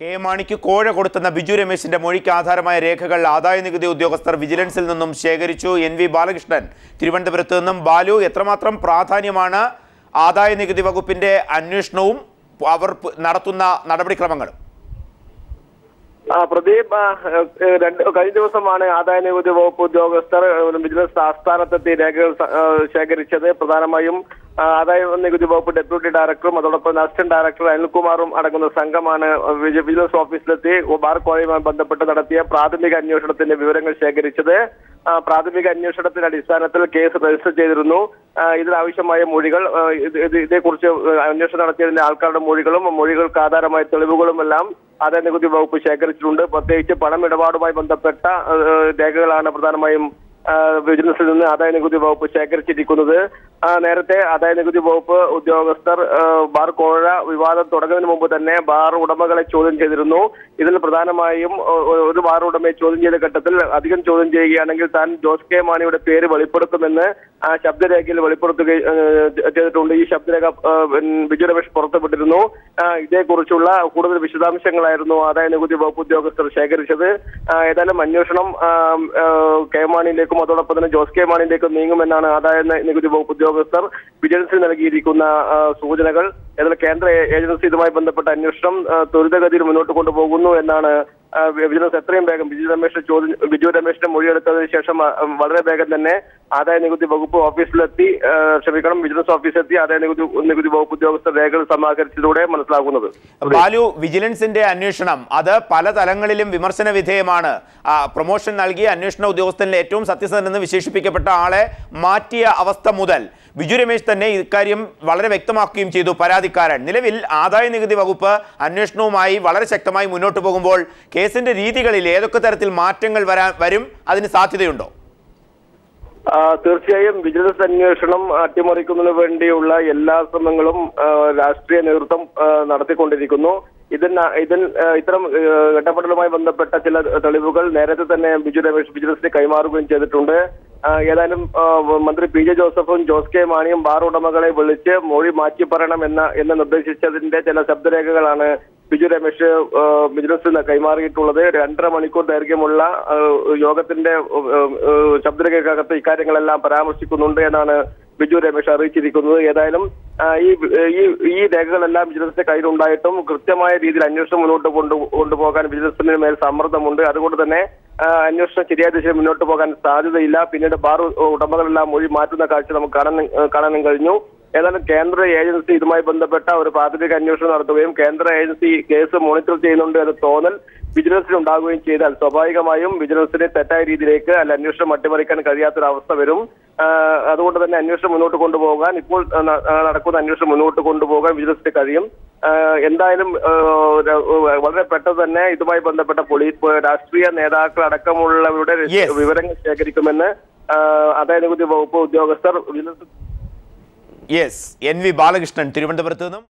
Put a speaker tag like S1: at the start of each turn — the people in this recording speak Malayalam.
S1: കെ എം മാണിക്ക് കോഴ കൊടുത്തെന്ന ബിജു രമേശിന്റെ മൊഴിക്ക് ആധാരമായ രേഖകൾ ആദായ നികുതി ഉദ്യോഗസ്ഥർ വിജിലൻസിൽ നിന്നും ശേഖരിച്ചു എൻ വി ബാലകൃഷ്ണൻ തിരുവനന്തപുരത്ത് നിന്നും ബാലു എത്രമാത്രം പ്രാധാന്യമാണ് ആദായ നികുതി വകുപ്പിന്റെ അന്വേഷണവും അവർ പ് നടത്തുന്ന നടപടിക്രമങ്ങളും
S2: ആ പ്രദീപ് ആ, ഏഹ്, രണ്ട് കഴിഞ്ഞ ദിവസമാണ് ആദായ നികുതി വകുപ്പ് ഉദ്യോഗസ്ഥർ ഏഹ്, വിജിലൻസ് ആസ്ഥാനത്തെത്തി രേഖകൾ സ- ഏഹ്, ശേഖരിച്ചത് പ്രധാനമായും ആ, ആദായ നികുതി വകുപ്പ് ഡെപ്യൂട്ടി ഡയറക്ടറും അതോടൊപ്പം അസിസ്റ്റന്റ് ഡയറക്ടർ അനിൽകുമാറും അടങ്ങുന്ന സംഘമാണ് വിജി- വിജിലൻസ് ഓഫീസിലെത്തി ബാർ കോഴയുമായി ബന്ധപ്പെട്ട് നടത്തിയ പ്രാഥമിക അന്വേഷണത്തിന്റെ വിവരങ്ങൾ ശേഖരിച്ചത് ആ, പ്രാഥമിക അന്വേഷണത്തിന്റെ അടിസ്ഥാനത്തിൽ കേസ് രജിസ്റ്റർ ചെയ്തിരുന്നു ആ, ഇതിനാവശ്യമായ മൊഴികൾ ആ, ഇത് ഇത് ഇതേക്കുറിച്ച് അന്വേഷണം നടത്തിയതിന്റെ ആൾക്കാരുടെ മൊഴികളും മൊഴികൾക്ക് ആധാരമായ തെളിവുകളും എല്ലാം ആദായ നികുതി വകുപ്പ് ശേഖരിച്ചിട്ടുണ്ട് പ്രത്യേകിച്ച് പണമിടപാടുമായി ബന്ധപ്പെട്ട ആ, രേഖകളാണ് പ്രധാനമായും ആ, വിജിലൻസിൽ നിന്ന് ആദായ നികുതി വകുപ്പ് ശേഖരിച്ചിരിക്കുന്നത് ആ, നേരത്തെ ആദായ നികുതി വകുപ്പ് ഉദ്യോഗസ്ഥർ ആ, ബാർ കോഴ വിവാദം തുടങ്ങുന്നതിന് മുമ്പ് തന്നെ ബാർ ഉടമകളെ ചോദ്യം ചെയ്തിരുന്നു ഇതിൽ പ്രധാനമായും ഒ- ഒ- ഒരു ബാർ ഉടമയെ ചോദ്യം ചെയ്ത ഘട്ടത്തിൽ അധികം ചോദ്യം ചെയ്യുകയാണെങ്കിൽ താൻ ജോസ് കെ മാണിയുടെ പേര് വെളിപ്പെടുത്തുമെന്ന് ആ ശബ്ദരേഖയിൽ വെളിപ്പെടുത്തുകയും ചെയ്തിട്ടുണ്ട് ഈ ശബ്ദരേഖ ആ, ഉം, ബിജു രമേശ് പുറത്തുവിട്ടിരുന്നു ആ, ഇതേക്കുറിച്ചുള്ള കൂടുതൽ വിശദാംശങ്ങളായിരുന്നു ആദായ നികുതി വകുപ്പ് ഉദ്യോഗസ്ഥർ ശേഖരിച്ചത് ആ, ഏതായാലും അന്വേഷണം ആ, ആ, കെ മാണിയിലേക്കും അതോടൊപ്പം തന്നെ ജോസ് കെ മാണിയിലേക്കും നീങ്ങുമെന്നാണ് ആദായ നി- നികുതി വകുപ്പ് ഉദ്യോഗസ്ഥർ വിജിലൻസിന് നൽകിയിരിക്കുന്ന ആ, സൂചനകൾ ഏതായാലും കേന്ദ്ര ഏ- ഏജൻസി ഇതുമായി ബന്ധപ്പെട്ട അന്വേഷണം ആ, ത്വരിതഗതിയിൽ മുന്നോട്ട് കൊണ്ടുപോകുന്നു എന്നാണ് ആ, വിജിലൻസ് എത്രയും വേഗം ബിജു രമേശ് ചോദ്യം ബിജു രമേശിന്റെ മൊഴിയെടുത്തതിന് ശേഷം ആ, വളരെ വേഗം തന്നെ ആദായ നികുതി വകുപ്പ് ഓഫീസിലെത്തി ആ, ക്ഷമിക്കണം വിജിലൻസ് ഓഫീസിലെത്തി ആദായ നികുതി നികുതി വകുപ്പ് ഉദ്യോഗസ്ഥർ രേഖകൾ സമാഹരിച്ചതിലൂടെ മനസ്സിലാകുന്നത്
S1: ബാലു വിജിലൻസിന്റെ അന്വേഷണം അത് പല തലങ്ങളിലും വിമർശന വിധേയമാണ് ആ, പ്രൊമോഷൻ നൽകിയ അന്വേഷണ ഉദ്യോഗസ്ഥനിൽ ഏറ്റവും സത്യസന്ധനെന്ന് വിശേഷിപ്പിക്കപ്പെട്ട ആളെ മാറ്റിയ അവസ്ഥ മുതൽ ബിജു രമേശ് തന്നെ ഇക്കാര്യം വളരെ വ്യക്തമാക്കുകയും ചെയ്തു പരാതിക്കാരൻ നിലവിൽ ആദായ നികുതി വകുപ്പ് അന്വേഷണവുമായി വളരെ ശക്തമായി മുന്നോട്ട് പോകുമ്പോൾ കേസിന്റെ രീതികളിൽ ഏതൊക്കെ തരത്തിൽ മാറ്റങ്ങൾ വരാൻ വരും അതിന് സാധ്യതയുണ്ടോ
S2: ആ, തീർച്ചയായും വിജിലൻസ് അന്വേഷണം അട്ടിമറിക്കുന്നതിന് വേണ്ടിയുള്ള എല്ലാ ശ്രമങ്ങളും ആ, രാഷ്ട്രീയ നേതൃത്വം ആ, നടത്തിക്കൊണ്ടിരിക്കുന്നു ഇതിന് ഇതിൽ ആ, ഇത്തരം ആ, ഇടപെടലുമായി ബന്ധപ്പെട്ട ചില തെളിവുകൾ നേരത്തെ തന്നെ ബിജു രമേശ് വിജിലൻസിന് കൈമാറുകയും ചെയ്തിട്ടുണ്ട് ആ, ഏതായാലും ആ, മന്ത്രി പി ജെ ജോസഫും ജോസ് കെ മാണിയും ബാർ ഉടമകളെ വിളിച്ച് മൊഴി മാറ്റി പറയണം എന്ന് എന്ന് നിർദ്ദേശിച്ചതിന്റെ ചില ശബ്ദരേഖകളാണ് ബിജു രമേശ് ആ, വിജിലൻസിന് കൈമാറിയിട്ടുള്ളത് രണ്ടര മണിക്കൂർ ദൈർഘ്യമുള്ള ആ, യോഗത്തിന്റെ ആ, ആ, ശബ്ദരേഖക്കകത്ത് ഇക്കാര്യങ്ങളെല്ലാം പരാമർശിക്കുന്നുണ്ട് എന്നാണ് ബിജു രമേശ് അറിയിച്ചിരിക്കുന്നത് ഏതായാലും ആ, ഈ ഈ ഈ രേഖകളെല്ലാം വിജിലൻസിന്റെ കയ്യിലുണ്ടായിട്ടും കൃത്യമായ രീതിയിൽ അന്വേഷണം മുന്നോട്ട് കൊണ്ടു കൊണ്ടുപോകാൻ വിജിലൻസിന് മേൽ സമ്മർദ്ദമുണ്ട് അതുകൊണ്ട് തന്നെ ആ, അന്വേഷണം ശരിയായ ദിശയിൽ മുന്നോട്ട് പോകാൻ സാധ്യതയില്ല പിന്നീട് ബാർ ഉടമകളെല്ലാം മൊഴി മാറ്റുന്ന കാഴ്ച നമുക്ക് കാണാൻ കാണാനും കഴിഞ്ഞു ഏതായാലും കേന്ദ്ര ഏജൻസി ഇതുമായി ബന്ധപ്പെട്ട ഒരു പ്രാഥമിക അന്വേഷണം നടത്തുകയും കേന്ദ്ര ഏജൻസി കേസ് മോണിറ്റർ ചെയ്യുന്നുണ്ട് എന്ന തോന്നൽ വിജിലൻസിന് ഉണ്ടാകുകയും ചെയ്താൽ സ്വാഭാവികമായും വിജിലൻസിനെ തെറ്റായ രീതിയിലേക്ക് അല്ല അന്വേഷണം അട്ടിമറിക്കാൻ കഴിയാത്തൊരവസ്ഥ വരും ആ, അതുകൊണ്ട് തന്നെ അന്വേഷണം മുന്നോട്ട് കൊണ്ടുപോകാൻ ഇപ്പോൾ ആ, ന- ആ, നടക്കുന്ന അന്വേഷണം മുന്നോട്ട് കൊണ്ടുപോകാൻ വിജിലൻസിന് കഴിയും ആ, എന്തായാലും ആ, ര- വളരെ പെട്ടെന്ന് തന്നെ ഇതുമായി ബന്ധപ്പെട്ട പോലീസ് രാഷ്ട്രീയ നേതാക്കൾ അടക്കമുള്ളവരുടെ
S1: Yes.
S2: വിവരങ്ങൾ ശേഖരിക്കുമെന്ന് ആ, ആദായ നികുതി വകുപ്പ് ഉദ്യോഗസ്ഥർ വിജിലൻസ്
S1: യെസ് എൻ വി ബാലകൃഷ്ണൻ തിരുവനന്തപുരത്ത് നിന്നും